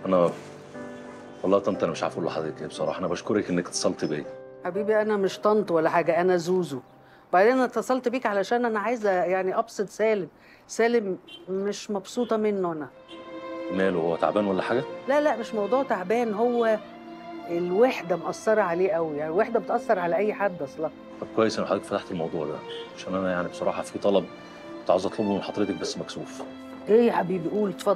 انا والله يا طنط انا مش عارف اقول لحضرتك ايه بصراحه انا بشكرك انك اتصلت بيا حبيبي انا مش طنط ولا حاجه انا زوزو بعدين انا اتصلت بيك علشان انا عايزه يعني ابسط سالم سالم مش مبسوطه منه انا ماله هو تعبان ولا حاجه لا لا مش موضوع تعبان هو الوحده مأثره عليه قوي يعني الوحده بتأثر على اي حد اصلا طب كويس ان حضرتك فتحت الموضوع ده عشان انا يعني بصراحه في طلب كنت عاوز اطلبه من حضرتك بس مكسوف ايه يا حبيبي قول اتفضل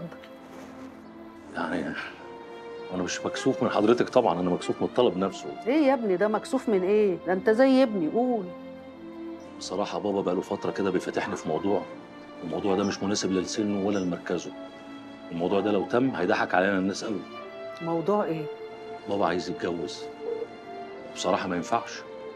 يعني انا مش مكسوف من حضرتك طبعا انا مكسوف من الطلب نفسه ايه يا ابني ده مكسوف من ايه ده انت زي ابني قول بصراحه بابا بقاله فتره كده بيفتحني في موضوع الموضوع ده مش مناسب لا لسنه ولا لمركزه الموضوع ده لو تم هيضحك علينا الناس قوي موضوع ايه بابا عايز يتجوز بصراحه ما ينفعش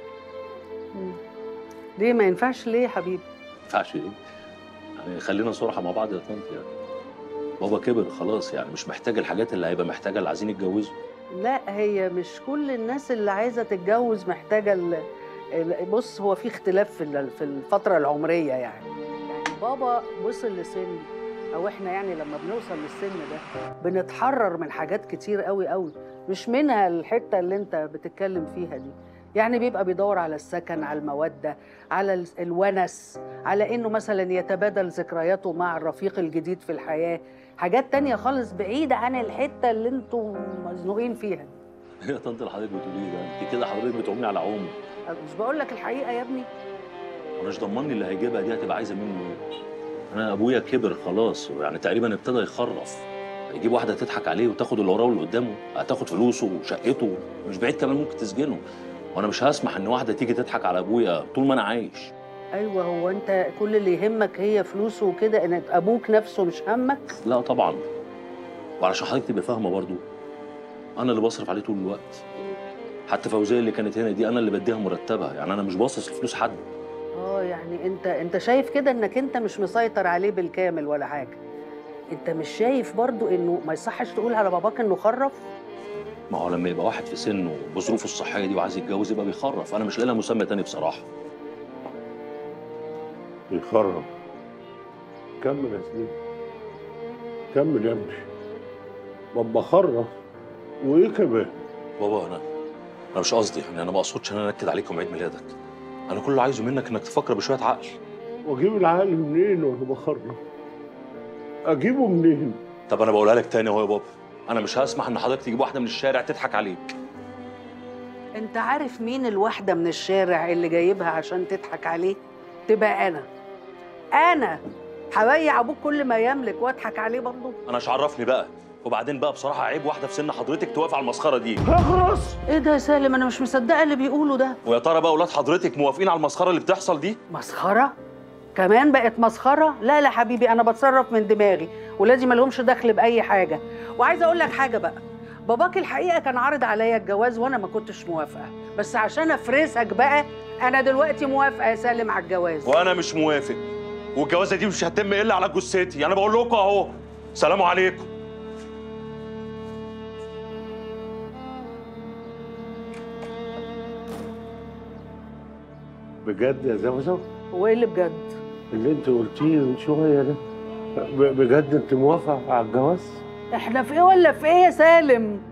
مم. ليه ما ينفعش ليه يا حبيبي ما ينفعش ايه يعني خلينا صراحه مع بعض يا طنط يعني بابا كبر خلاص يعني مش محتاج الحاجات اللي هيبقى محتاجها اللي عايزين يتجوزوا لا هي مش كل الناس اللي عايزه تتجوز محتاجه ال... ال- بص هو في اختلاف في ال- في الفتره العمريه يعني يعني بابا وصل لسن او احنا يعني لما بنوصل للسن ده بنتحرر من حاجات كتير قوي قوي مش منها الحته اللي انت بتتكلم فيها دي يعني بيبقى بيدور على السكن على المودة على ال- الونس على انه مثلا يتبادل ذكرياته مع الرفيق الجديد في الحياة حاجات تانية خالص بعيدة عن الحتة اللي انتوا مزنوقين فيها ايه يا طنط اللي حضرتك بتقوليه ده انت كده حضرتك بتعومي على عوم مش بقول لك الحقيقة يا ابني انا مش ضمني اللي هيجيبها دي هتبقى عايزه منه ايه انا ابويا كبر خلاص يعني تقريبا ابتدى يخرف يجيب واحده تضحك عليه وتاخد اللي وراه واللي قدامه هتاخد فلوسه وشقته مش بعيد كمان ممكن تسجنه وانا مش هسمح ان واحده تيجي تضحك على ابويا طول ما انا عايش ايوه هو انت كل اللي يهمك هي فلوسه وكده ان ابوك نفسه مش همك لا طبعا وعلشان حضرتك تبقى فاهمه برضو انا اللي بصرف عليه طول الوقت حتى فوزيه اللي كانت هنا دي انا اللي بديها مرتبها يعني انا مش باصص لفلوس حد اه يعني انت انت شايف كده انك انت مش مسيطر عليه بالكامل ولا حاجة انت مش شايف برضو انه ما يصحش تقول على باباك انه خرف ما هو لما يبقى واحد في سنه بظروفه الصحيه دي وعايز يتجوز يبقى بيخرف انا مش لاقي لها مسمى تاني بصراحه يخرب كمل يا سليم كمل يا ابني بابا خرف وايه كمان بابا انا انا مش قصدي يعني انا ما اقصدش ان انا انكد عليكم عيد ميلادك انا كل اللي عايزه منك انك تفكر بشويه عقل واجيب العقل منين وانا بخرف اجيبه منين طب انا بقولها لك تاني اهو يا بابا انا مش هسمح ان حضرتك تجيب واحده من الشارع تضحك عليك انت عارف مين الواحدة من الشارع اللي جايبها عشان تضحك عليه تبقى انا انا هبيع ابوك كل ما يملك واضحك عليه برضه انا مش عرفني بقى وبعدين بقى بصراحه عيب واحده في سن حضرتك توافق على المسخره دي اخرس ايه ده يا سالم انا مش مصدقه اللي بيقوله ده ويا ترى بقى اولاد حضرتك موافقين على المسخره اللي بتحصل دي مسخره كمان بقت مسخره لا لا حبيبي انا بتصرف من دماغي ولادي ما لهمش دخل باي حاجه وعايزه اقول لك حاجه بقى باباك الحقيقه كان عارض عليا الجواز وانا ما كنتش موافقه بس عشان افرسك بقى انا دلوقتي موافقه يا سالم على الجواز وانا مش موافق والجوازه دي مش هتتم الا على جثتي انا بقول لكم اهو سلام عليكم بجد يا زوزو هو ايه اللي بجد اللي انت قلتيه من شويه ده ب- بجد انت موافق على الجواز احنا في ايه ولا في ايه يا سالم